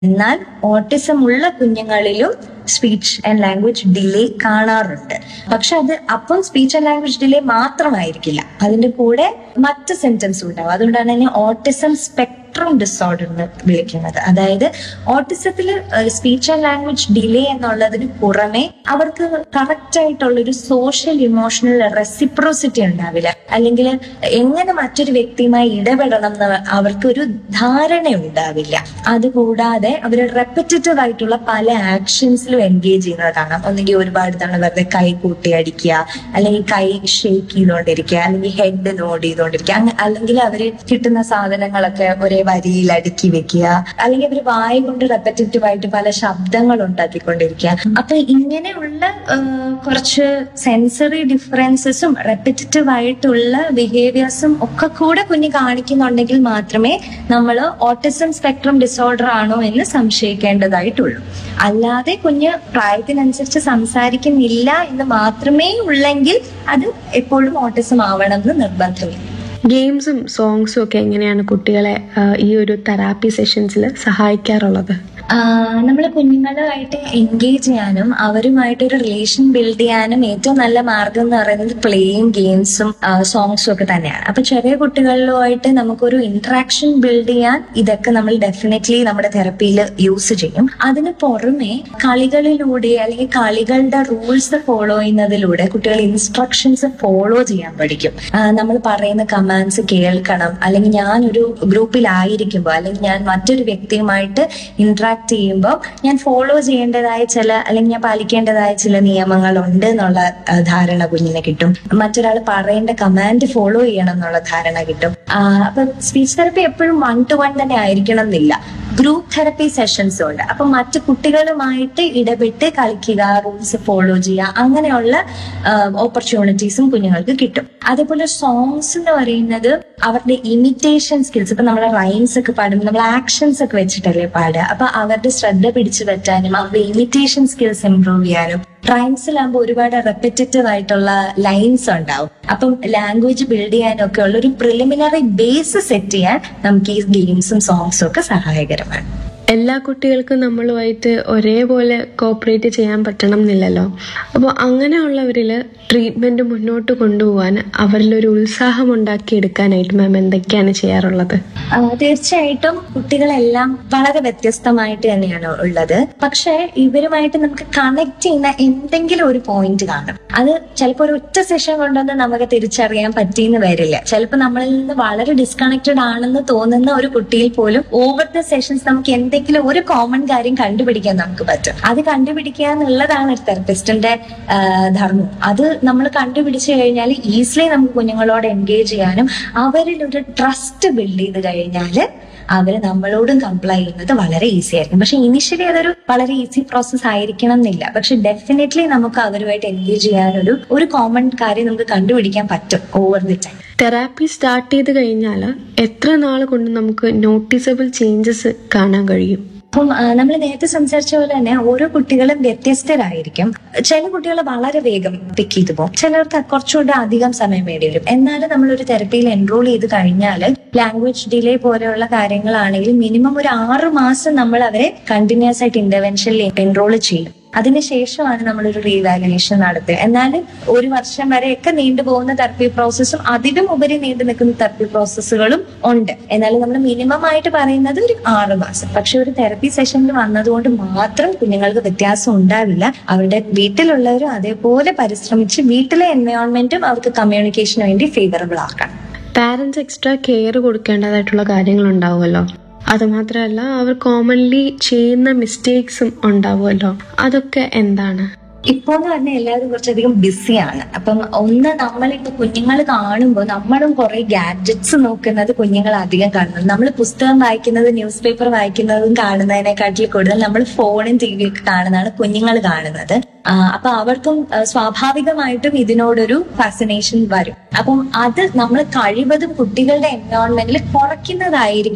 എന്നാൽ ഓട്ടിസം ഉള്ള കുഞ്ഞുങ്ങളിലും സ്പീച്ച് ആൻഡ് ലാംഗ്വേജ് ഡിലേ കാണാറുണ്ട് പക്ഷെ അത് അപ്പം സ്പീച്ച് ആൻഡ് ലാംഗ്വേജ് ഡിലേ മാത്രമായിരിക്കില്ല അതിന്റെ കൂടെ മറ്റ് സിംറ്റംസ് ഉണ്ടാവും അതുകൊണ്ടാണ് അതിനെ ഓട്ടിസം സ്പെക്ട്രം ഡിസോർഡർ എന്ന് വിളിക്കുന്നത് അതായത് ഓട്ടിസത്തിൽ സ്പീച്ച് ആൻഡ് ലാംഗ്വേജ് ഡിലേ എന്നുള്ളതിന് പുറമെ അവർക്ക് കറക്റ്റ് ആയിട്ടുള്ള ഒരു സോഷ്യൽ ഇമോഷണൽ റെസിപ്രോസിറ്റി ഉണ്ടാവില്ല അല്ലെങ്കിൽ എങ്ങനെ മറ്റൊരു വ്യക്തിയുമായി ഇടപെടണം എന്ന് അവർക്കൊരു ധാരണ ഉണ്ടാവില്ല അതുകൂടാതെ അവർ റെപ്പറ്റേറ്റീവ് ആയിട്ടുള്ള പല ആക്ഷൻസിലും എൻഗേജ് ചെയ്യുന്നത് കാണാം ഒന്നെങ്കിൽ ഒരുപാട് തവണ വെറുതെ കൈ കൂട്ടി അടിക്കുക അല്ലെങ്കിൽ കൈ ഷേക്ക് ചെയ്തുകൊണ്ടിരിക്കുക അല്ലെങ്കിൽ ഹെഡ് നോഡ് ചെയ്തുകൊണ്ടിരിക്കുക അങ്ങ- അല്ലെങ്കിൽ അവര് കിട്ടുന്ന സാധനങ്ങളൊക്കെ ഒരേ വരിയിൽ അടുക്കി വെക്കുക അല്ലെങ്കിൽ അവർ വായ കൊണ്ട് റെപ്പറ്റേറ്റീവ് ആയിട്ട് പല ശബ്ദങ്ങൾ ഉണ്ടാക്കിക്കൊണ്ടിരിക്കുക അപ്പൊ ഇങ്ങനെയുള്ള ആ, കുറച്ച് സെൻസറി ഡിഫറൻസസും റെപ്പറ്റേറ്റീവ് ആയിട്ടുള്ള ബിഹേവിയേഴ്സും ഒക്കെ കൂടെ കുഞ്ഞ് കാണിക്കുന്നുണ്ടെങ്കിൽ മാത്രമേ നമ്മൾ ഓട്ടിസം സ്പെക്ട്രം ഡിസോർഡർ ആണോ എന്ന് സംശയിക്കേണ്ടതായിട്ടുള്ളൂ അല്ലാതെ കുഞ്ഞ് പ്രായത്തിനനുസരിച്ച് സംസാരിക്കുന്നില്ല എന്ന് മാത്രമേ ഉള്ളെങ്കിൽ അത് എപ്പോഴും ഓട്ടിസം ആവണം എന്ന് നിർബന്ധമില്ല ഗെയിംസും സോങ്സും ഒക്കെ എങ്ങനെയാണ് കുട്ടികളെ ആ, ഈ ഒരു തെറാപ്പി സെഷൻസിൽ സഹായിക്കാറുള്ളത് നമ്മൾ കുഞ്ഞുങ്ങളുമായിട്ട് എൻഗേജ് ചെയ്യാനും അവരുമായിട്ട് ഒരു റിലേഷൻ ബിൽഡ് ചെയ്യാനും ഏറ്റവും നല്ല മാർഗം എന്ന് പറയുന്നത് പ്ലേയും ഗെയിംസും സോങ്സും ഒക്കെ തന്നെയാണ് അപ്പൊ ചെറിയ കുട്ടികളുമായിട്ട് നമുക്കൊരു ഇന്ററാക്ഷൻ ബിൽഡ് ചെയ്യാൻ ഇതൊക്കെ നമ്മൾ ഡെഫിനറ്റ്ലി നമ്മുടെ തെറപ്പിയിൽ യൂസ് ചെയ്യും അതിന് പുറമെ കളികളിലൂടെ അല്ലെങ്കിൽ കളികളുടെ റൂൾസ് ഫോളോ ചെയ്യുന്നതിലൂടെ കുട്ടികൾ ഇൻസ്ട്രക്ഷൻസ് ഫോളോ ചെയ്യാൻ പഠിക്കും നമ്മൾ പറയുന്ന കമാൻഡ്സ് കേൾക്കണം അല്ലെങ്കിൽ ഞാനൊരു ഗ്രൂപ്പിലായിരിക്കുമ്പോൾ അല്ലെങ്കിൽ ഞാൻ മറ്റൊരു വ്യക്തിയുമായിട്ട് ഇന്ററാക്ട് ചെയ്യുമ്പോൾ ഞാൻ ഫോളോ ചെയ്യേണ്ടതായ ചില അല്ലെങ്കിൽ ഞാൻ പാലിക്കേണ്ടതായ ചില നിയമങ്ങളുണ്ട് എന്നുള്ള ആ, ധാരണ കുഞ്ഞിന് കിട്ടും മറ്റൊരാൾ പറയേണ്ട കമാൻഡ് ഫോളോ ചെയ്യണം എന്നുള്ള ധാരണ കിട്ടും ആ, അപ്പൊ സ്പീച്ച് തെറപ്പി എപ്പോഴും വൺ ടു വൺ തന്നെ ആയിരിക്കണം എന്നില്ല ഗ്രൂപ്പ് തെറപ്പി സെഷൻസ് ഉണ്ട് അപ്പൊ മറ്റു കുട്ടികളുമായിട്ട് ഇടപെട്ട് കളിക്കുക റൂൾസ് ഫോളോ ചെയ്യുക അങ്ങനെയുള്ള ഓപ്പർച്യൂണിറ്റീസും കുഞ്ഞുങ്ങൾക്ക് കിട്ടും അതേപോലെ സോങ്സ് എന്ന് പറയുന്നത് അവരുടെ ഇമിറ്റേഷൻ സ്കിൽസ് ഇപ്പൊ നമ്മളെ റൈംസ് ഒക്കെ പാടുമ്പോൾ നമ്മൾ ആക്ഷൻസ് ഒക്കെ വെച്ചിട്ടല്ലേ പാടുക അപ്പൊ അവരുടെ ശ്രദ്ധ പിടിച്ചു പറ്റാനും അവരുടെ ഇമിറ്റേഷൻ സ്കിൽസ് ഇംപ്രൂവ് ചെയ്യാനും റൈംസിലാകുമ്പോൾ ഒരുപാട് റെപ്പറ്റേറ്റീവ് ആയിട്ടുള്ള ലൈൻസ് ഉണ്ടാവും അപ്പം ലാംഗ്വേജ് ബിൽഡ് ചെയ്യാനും ഒക്കെ ഉള്ള ഒരു പ്രിലിമിനറി ബേസ് സെറ്റ് ചെയ്യാൻ നമുക്ക് ഈ ഗെയിംസും സോങ്സും ഒക്കെ സഹായകരമാണ് എല്ലാ കുട്ടികൾക്കും നമ്മളുമായിട്ട് ഒരേപോലെ കോപ്പറേറ്റ് ചെയ്യാൻ പറ്റണം എന്നില്ലല്ലോ അപ്പോൾ അങ്ങനെയുള്ളവരിൽ ട്രീറ്റ്മെന്റ് മുന്നോട്ട് കൊണ്ടുപോകാൻ അവരിലൊരു ഉത്സാഹം ഉണ്ടാക്കിയെടുക്കാനായിട്ട് മാം എന്തൊക്കെയാണ് ചെയ്യാറുള്ളത് ആ, തീർച്ചയായിട്ടും കുട്ടികളെല്ലാം വളരെ വ്യത്യസ്തമായിട്ട് തന്നെയാണ് ഉള്ളത് പക്ഷെ ഇവരുമായിട്ട് നമുക്ക് കണക്ട് ചെയ്യുന്ന എന്തെങ്കിലും ഒരു പോയിന്റ് കാണും അത് ചിലപ്പോൾ ഒരു ഒറ്റ സെഷൻ കൊണ്ടൊന്നും നമുക്ക് തിരിച്ചറിയാൻ പറ്റിയെന്ന് വരില്ല ചിലപ്പോൾ നമ്മളിൽ നിന്ന് വളരെ ഡിസ്കണക്റ്റഡ് ആണെന്ന് തോന്നുന്ന ഒരു കുട്ടിയിൽ പോലും ഓവർ ദ സെഷൻസ് നമുക്ക് എന്തെങ്കിലും ഒരു കോമൺ കാര്യം കണ്ടുപിടിക്കാൻ നമുക്ക് പറ്റും അത് കണ്ടുപിടിക്കുക എന്നുള്ളതാണ് ഒരു തെറപ്പിസ്റ്റിന്റെ ധർമ്മം അത് നമ്മൾ കണ്ടുപിടിച്ചു കഴിഞ്ഞാൽ ഈസിലി നമുക്ക് കുഞ്ഞുങ്ങളോട് എൻഗേജ് ചെയ്യാനും അവരിൽ ഒരു ട്രസ്റ്റ് ബിൽഡ് ചെയ്ത് കഴിഞ്ഞാല് അവര് നമ്മളോടും കംപ്ലൈ ചെയ്യുന്നത് വളരെ ഈസി ആയിരിക്കും പക്ഷെ ഇനിഷ്യലി അതൊരു വളരെ ഈസി പ്രോസസ് ആയിരിക്കണം എന്നില്ല പക്ഷെ ഡെഫിനറ്റ്ലി നമുക്ക് അവരുമായിട്ട് എൻഗേജ് ചെയ്യാനൊരു ഒരു കോമൺ കാര്യം നമുക്ക് കണ്ടുപിടിക്കാൻ പറ്റും over the time therapy start ചെയ്ത് കഴിഞ്ഞാൽ എത്ര നാൾ കൊണ്ട് നമുക്ക് നോട്ടീസബിൾ ചേഞ്ചസ് കാണാൻ കഴിയും അപ്പം നമ്മൾ നേരത്തെ സംസാരിച്ച പോലെ തന്നെ ഓരോ കുട്ടികളും വ്യത്യസ്തരായിരിക്കും ചില കുട്ടികൾ വളരെ വേഗം പിക്ക് ചെയ്തു പോകും ചിലർക്ക് കുറച്ചുകൂടെ അധികം സമയം വേണ്ടി വരും എന്നാലും നമ്മൾ ഒരു തെറപ്പിയിൽ എൻറോൾ ചെയ്ത് കഴിഞ്ഞാൽ ലാംഗ്വേജ് ഡിലേ പോലെയുള്ള കാര്യങ്ങളാണെങ്കിൽ മിനിമം ഒരു ആറ് മാസം നമ്മൾ അവരെ കണ്ടിന്യൂസ് ആയിട്ട് ഇന്റർവെൻഷനിൽ എൻറോൾ ചെയ്യും അതിനുശേഷമാണ് നമ്മളൊരു റീവാലുവേഷൻ നടത്തുക എന്നാൽ ഒരു വർഷം വരെയൊക്കെ നീണ്ടുപോകുന്ന തെറപ്പി പ്രോസസ്സും അതിലും ഉപരി നീണ്ടു നിൽക്കുന്ന തെറപ്പി പ്രോസസ്സുകളും ഉണ്ട് എന്നാൽ നമ്മൾ മിനിമം ആയിട്ട് പറയുന്നത് ഒരു ആറ് മാസം പക്ഷെ ഒരു തെറപ്പി സെഷനിൽ വന്നതുകൊണ്ട് മാത്രം കുഞ്ഞുങ്ങൾക്ക് വ്യത്യാസം ഉണ്ടാവില്ല അവരുടെ വീട്ടിലുള്ളവരും അതേപോലെ പരിശ്രമിച്ച് വീട്ടിലെ എൻവയോൺമെന്റും അവർക്ക് കമ്മ്യൂണിക്കേഷന് വേണ്ടി ഫേവറബിൾ ആക്കണം പാരന്റ്സ് എക്സ്ട്രാ കെയർ കൊടുക്കേണ്ടതായിട്ടുള്ള കാര്യങ്ങൾ ഉണ്ടാവുമല്ലോ അതുമാത്രമല്ല അവർ കോമൺലി ചെയ്യുന്ന മിസ്റ്റേക്സും ഉണ്ടാവുമല്ലോ അതൊക്കെ എന്താണ് ഇപ്പോ എന്ന് പറഞ്ഞാൽ എല്ലാവരും കുറച്ചധികം ബിസിയാണ് അപ്പം ഒന്ന് നമ്മളിപ്പോ കുഞ്ഞുങ്ങൾ കാണുമ്പോൾ നമ്മളും കുറെ ഗാഡ്ജറ്റ്സ് നോക്കുന്നത് കുഞ്ഞുങ്ങൾ അധികം കാണുന്നത് നമ്മൾ പുസ്തകം വായിക്കുന്നത് ന്യൂസ് പേപ്പർ വായിക്കുന്നതും കാണുന്നതിനെക്കാട്ടിൽ കൂടുതൽ നമ്മൾ ഫോണും ടി വി ഒക്കെ കാണുന്നതാണ് കുഞ്ഞുങ്ങൾ കാണുന്നത് ആ, അപ്പൊ അവർക്കും ആ, സ്വാഭാവികമായിട്ടും ഇതിനോടൊരു ഫാസിനേഷൻ വരും അപ്പം അത് നമ്മൾ കഴിവതും കുട്ടികളുടെ എൻവയോൺമെന്റിൽ കുറയ്ക്കുന്നതായിരിക്കും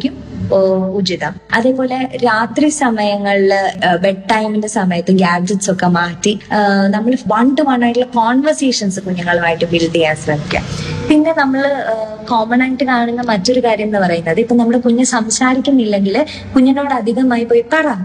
ഓ, ഉചിതം അതേപോലെ രാത്രി സമയങ്ങളിൽ ബെഡ് ടൈമിന്റെ സമയത്ത് ഗാഡ്ജറ്റ്സ് ഒക്കെ മാറ്റി നമ്മൾ വൺ ടു വൺ ആയിട്ടുള്ള കോൺവെർസേഷൻസ് കുഞ്ഞുങ്ങളുമായിട്ട് ബിൽഡ് ചെയ്യാൻ ശ്രമിക്കുക പിന്നെ നമ്മൾ കോമൺ ആയിട്ട് കാണുന്ന മറ്റൊരു കാര്യം എന്ന് പറയുന്നത് ഇപ്പൊ നമ്മുടെ കുഞ്ഞ് സംസാരിക്കുന്നില്ലെങ്കിൽ കുഞ്ഞിനോട് അധികമായി പോയി പറ